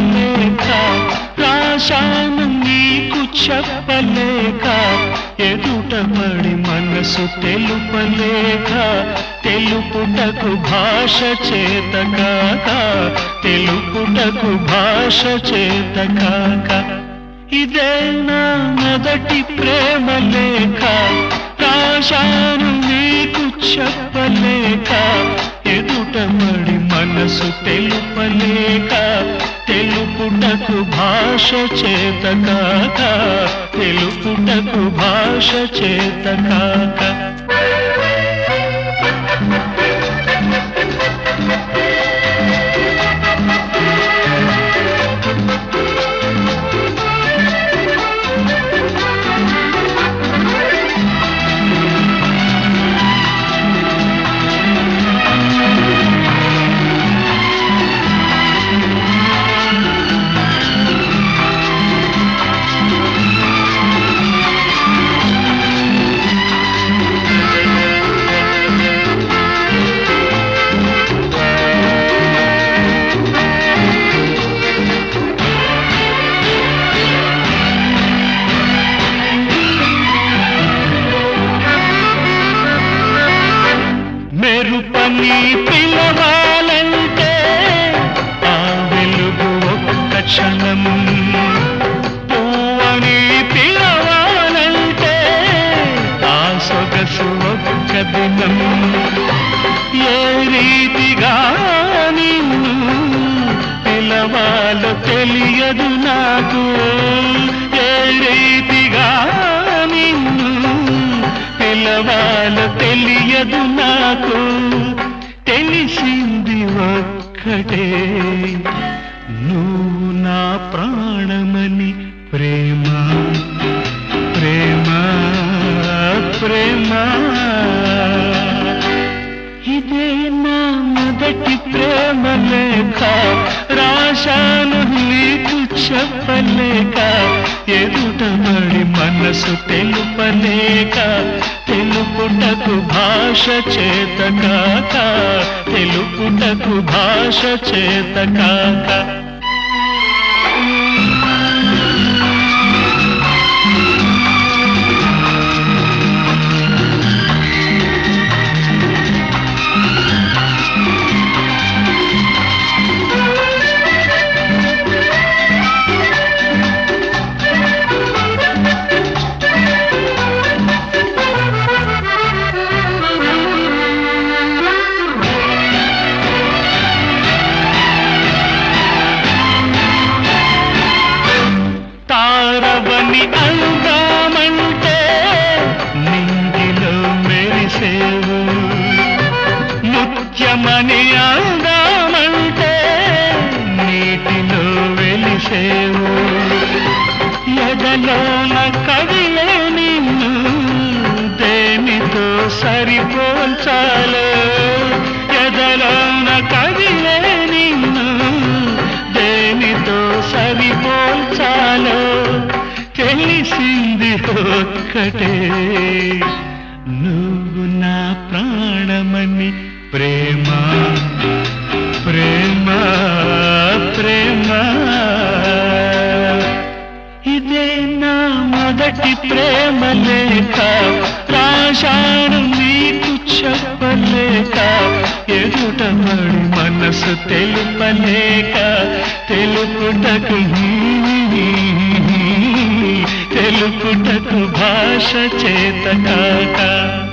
చెప్పలేక రాశాను నీకు చెప్పలేక ఎదుటపడి మనసు తెలుపలేక తెలుపుటకు భాష చేత కాక తెలుపుటకు భాష చేత కాక ఇదే నా మొదటి ప్రేమ లేఖ రాశాను నీకు చెప్పలేక ఎదుటమడి మనసు తెలుపలేక తెలుపుటకు భాష చేత కాక తెలుపుటకు భాష చేత కాక మెరుపని పిలవాలంటే ఆ వెలుగు ఒక్క క్షణం పువ్వని పిలవాలంటే ఆ సొగసు ఒక్క దినం ఏ రీతిగా నిన్ను పిలవాలో తెలియదు నాకు ఏ రీతిగా నిన్ను పిలవాలో తెలియదు నాకు తెలిసింది ఒక్కటే నువ్వు నా ప్రాణమని ప్రేమ ప్రేమ ప్రేమ ఇదే నా మొదటి ప్రేమ లేఖ రాశాను నీకు చెప్పలేక ఎదుటమడి మనసు తెలుపలేక తెలుపుటకు భాష చేత కాక తెలుపుటకు భాష చేత కాక తారవని అందామంటే నింగిలో మెరిసేవు ముత్యమని అందామంటే నీటిలో వెలిసేవు ఎదలోన కదిలే నిన్ను దేనితో సరిపోల్చాలో ఎదలోన కదిలే నిన్ను దేనితో సరిపోల్చాలో తెలిసింది ఒక్కటే నువ్వు నా ప్రాణమని ప్రేమ ప్రేమ ప్రేమ ఇదే నా మొదటి ప్రేమ లేఖ రాశాను నీకు చెప్పలేక ఎదుటమడి మనసు తెలుపలేక తెలుపుటకు తెలుపుటకు భాష చేత కాక